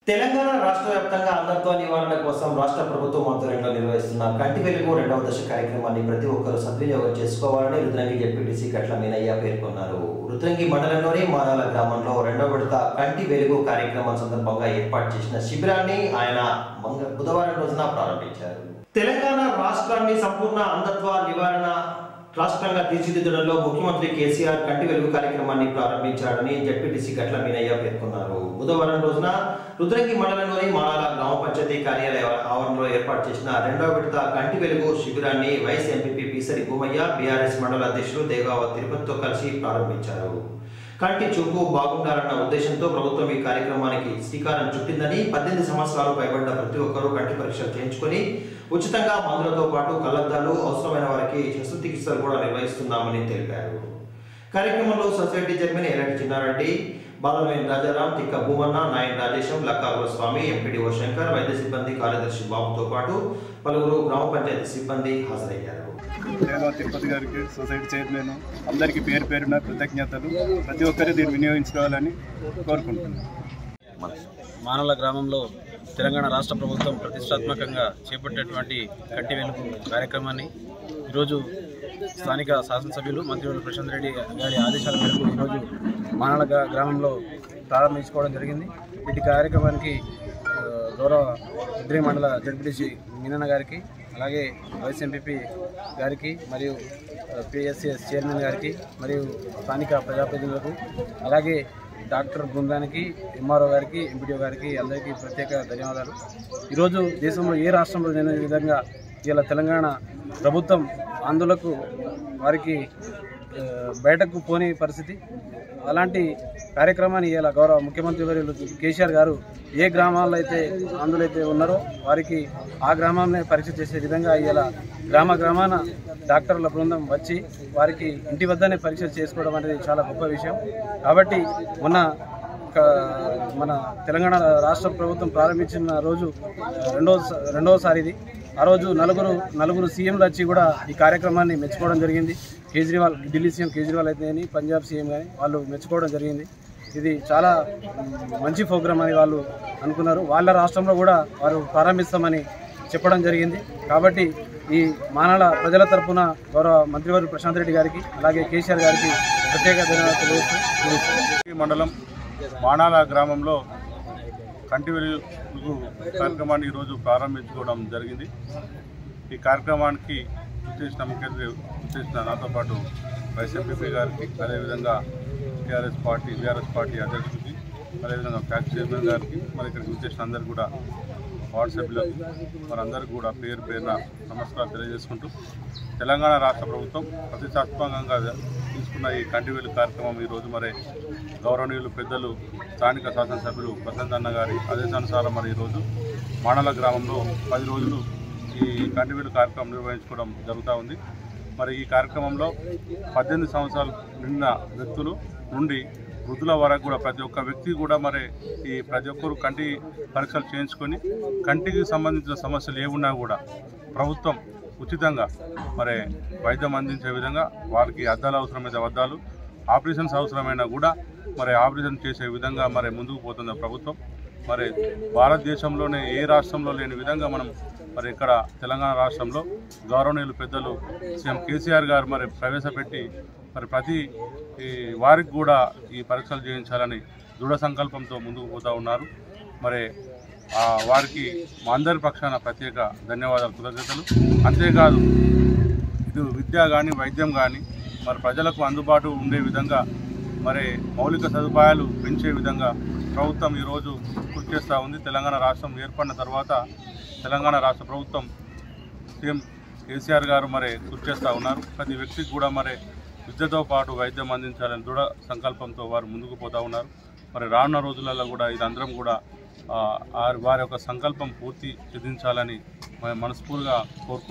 తెలంగాణ రాష్ట్ర వ్యాప్తంగా అంధత్వ నివారణ కోసం రాష్ట్ర ప్రభుత్వం ఆధ్వర్యంలో నిర్వహిస్తున్న కంటి వెలుగు రెండవ దశ కార్యక్రమాన్ని ప్రతి ఒక్కరూ సద్వినియోగం చేసుకోవాలని రుద్రంగి జెడ్పీటీసీ గట్ల మీనయ్య పేర్కొన్నారు రుద్రంగి మండలంలోని మానాల గ్రామంలో రెండవ విడత కంటి వెలుగు కార్యక్రమం సందర్భంగా ఏర్పాటు చేసిన శిబిరాన్ని ఆయన మంగ- బుధవారం రోజున ప్రారంభించారు తెలంగాణ రాష్ట్రాన్ని సంపూర్ణ అంధత్వ నివారణ రాష్ట్రంగా తీర్చిదిద్దడంలో ముఖ్యమంత్రి కేసీఆర్ కంటి వెలుగు కార్యక్రమాన్ని ప్రారంభించారని జడ్పీటీసీ గట్ల మీనయ్య పేర్కొన్నారు బుధవారం రోజున రుద్రంగి మండలంలోని మానాల గ్రామ పంచాయతీ కార్యాలయ ఆవరణలో ఏర్పాటు చేసిన రెండవ విడత కంటి వెలుగు శిబిరాన్ని vice MPP Peesari Bhumaiah BRS మండల అధ్యక్షులు దేగావ తిరుపతితో కలిసి ప్రారంభించారు కంటి చూపు బాగుండాలన్న ఉద్దేశంతో ప్రభుత్వం ఈ కార్యక్రమానికి శ్రీకారం చుట్టిందని పద్దెనిమిది సంవత్సరాలు పైబడ్డ ప్రతి ఒక్కరూ కంటి పరీక్షలు చేయించుకొని ఉచితంగా మందులతో పాటు కళ్ళద్దాలు అవసరమైన వారికి శస్త్రచికిత్సలు కూడా నిర్వహిస్తున్నామని తెలిపారు కార్యక్రమంలో సొసైటీ చైర్మన్ ఎలాంటి చిన్నారెడ్డి బాలవేణి రాజారాం తిక్క భూమన్న నాయన్ రాజేశం లక్కాకుల స్వామి ఎంపీడీఓ శంకర్ వైద్య సిబ్బంది కార్యదర్శి బాబుతో పాటు పలువురు గ్రామ పంచాయతీ సిబ్బంది హాజరయ్యారు నేను తిరుపతి గారికి సొసైటీ చైర్మన్ అందరికీ పేరు పేరున కృతజ్ఞతలు ప్రతి ఒక్కరు దీన్ని వినియోగించుకోవాలని కోరుకుంటున్నాను మానవుల గ్రామంలో తెలంగాణ రాష్ట్ర ప్రభుత్వం ప్రతిష్టాత్మకంగా చేపట్టేటువంటి కంటి వెలుగు కార్యక్రమాన్ని ఈరోజు స్థానిక శాసనసభ్యులు మంత్రివర్యులు ప్రశాంత్ రెడ్డి గారి ఆదేశాల మేరకు ఈరోజు మానల గ్రా- గ్రామంలో ప్రారంభించుకోవడం జరిగింది ఇటు కార్యక్రమానికి ఆ, గౌరవ ఉద్రి మండల జడ్పీటీసీ మీనన్న గారికి అలాగే వైస్ ఎంపీపీ గారికి మరియు పిఎస్సిఎస్ చైర్మన్ గారికి మరియు స్థానిక ప్రజాప్రతినిధులకు అలాగే డాక్టర్ బృందానికి ఎంఆర్ఓ గారికి ఎంపీడీఓ గారికి అందరికీ ప్రత్యేక ధన్యవాదాలు ఈరోజు దేశంలో ఏ రాష్ట్రంలో లేని విధంగా ఇలా తెలంగాణ ప్రభుత్వం ఆందోళనకు వారికి ఆ, బయటకు పోని పరిస్థితి అలాంటి కార్యక్రమాన్ని ఇలా గౌరవ ముఖ్యమంత్రి వర్యులు కేసీఆర్ గారు ఏ గ్రామాల్లో అయితే ఆందోళన అయితే ఉన్నారో వారికి ఆ గ్రామాన్ని పరీక్ష చేసే విధంగా ఇలా గ్రామ గ్రామాన డాక్టర్ల బృందం వచ్చి వారికి ఇంటి వద్దనే పరీక్ష చేసుకోవడం అనేది చాలా గొప్ప విషయం కాబట్టి మొన్న ఒక మన తెలంగాణ రాష్ట్ర ప్రభుత్వం ప్రారంభించిన రోజు రెండో రెండవసారి ఇది ఆ రోజు నలుగురు నలుగురు సీఎంలు వచ్చి కూడా ఈ కార్యక్రమాన్ని మెచ్చుకోవడం జరిగింది కేజ్రీవాల్ ఢిల్లీ సీఎం కేజ్రీవాల్ అయితే అని పంజాబ్ సీఎం కానీ వాళ్ళు మెచ్చుకోవడం జరిగింది ఇది చాలా మ్, మంచి ప్రోగ్రామ్ అని వాళ్ళు అనుకున్నారు వాళ్ళ రాష్ట్రంలో కూడా వారు ప్రారంభిస్తామని చెప్పడం జరిగింది కాబట్టి ఈ మానల ప్రజల తరపున గౌరవ మంత్రివర్యులు ప్రశాంత్ రెడ్డి గారికి అలాగే కేసీఆర్ గారికి ప్రత్యేక ధన్యవాదాలు తెలియజేస్తూ ముగిస్తున్నాను. ఈ మండలం మానాల గ్రామంలో కంటి వెలుగు కార్యక్రమాన్ని ఈరోజు ప్రారంభించుకోవడం జరిగింది ఈ కార్యక్రమానికి చేసిన ముఖ్యమంత్రి చేసిన నాతో పాటు వైస్ ఎంపీపీ గారికి అదేవిధంగా టీఆర్ఎస్ పార్టీ బీఆర్ఎస్ పార్టీ అధ్యక్షుడికి అదేవిధంగా ఫ్యాక్ట్ చైర్మన్ గారికి మరి ఇక్కడికి వచ్చేసిన అందరికీ కూడా వార్డు సభ్యులకు మనందరికీ కూడా పేరు పేరున నమస్కారాలు తెలియజేసుకుంటూ తెలంగాణ రాష్ట్ర ప్రభుత్వం ప్రతిష్టాత్మకంగా తీసుకున్న ఈ కంటివేలు కార్యక్రమం ఈరోజు మరి గౌరవనీయులు పెద్దలు స్థానిక శాసనసభ్యులు ప్రశాంత్ అన్న గారి ఆదేశానుసారం మరి ఈరోజు మానల గ్రామంలో పది రోజులు ఈ కంటివేలు కార్యక్రమం నిర్వహించుకోవడం జరుగుతూ ఉంది మరి ఈ కార్యక్రమంలో పద్దెనిమిది సంవత్సరాలు నిండిన వ్యక్తులు నుండి వృద్ధుల వరకు కూడా ప్రతి ఒక్క వ్యక్తి కూడా మరి ఈ ప్రతి ఒక్కరు కంటి పరీక్షలు చేయించుకొని కంటికి సంబంధించిన సమస్యలు ఏమున్నా కూడా ప్రభుత్వం ఉచితంగా మరి వైద్యం అందించే విధంగా వారికి అద్దాలు అవసరమైతే అద్దాలు ఆపరేషన్స్ అవసరమైనా కూడా మరి ఆపరేషన్ చేసే విధంగా మరి ముందుకు పోతుంది ప్రభుత్వం మరి భారతదేశంలోనే ఏ రాష్ట్రంలో లేని విధంగా మనం మరి ఇక్కడ తెలంగాణ రాష్ట్రంలో గౌరవనీయులు పెద్దలు సీఎం కేసీఆర్ గారు మరి ప్రవేశపెట్టి మరి ప్రతి ఈ వారికి కూడా ఈ పరీక్షలు చేయించాలని దృఢ సంకల్పంతో ముందుకు పోతూ ఉన్నారు మరి ఆ వారికి మా అందరి పక్షాన ప్రత్యేక ధన్యవాదాలు కృతజ్ఞతలు అంతేకాదు ఇటు విద్య కానీ వైద్యం కానీ మరి ప్రజలకు అందుబాటు ఉండే విధంగా మరి మౌలిక సదుపాయాలు పెంచే విధంగా ప్రభుత్వం ఈరోజు కృషి చేస్తూ ఉంది తెలంగాణ రాష్ట్రం ఏర్పడిన తర్వాత తెలంగాణ రాష్ట్ర ప్రభుత్వం సీఎం కేసీఆర్ గారు మరి కృషి చేస్తూ ఉన్నారు ప్రతి వ్యక్తికి కూడా మరి విద్యతో పాటు వైద్యం అందించాలని దృఢ సంకల్పంతో వారు ముందుకు పోతూ ఉన్నారు మరి రానున్న రోజులలో కూడా ఇదందరం కూడా ఆ, ఆ వారి యొక్క సంకల్పం పూర్తి సిద్ధించాలని మనస్ఫూర్తిగా కోరుకుంటున్నాను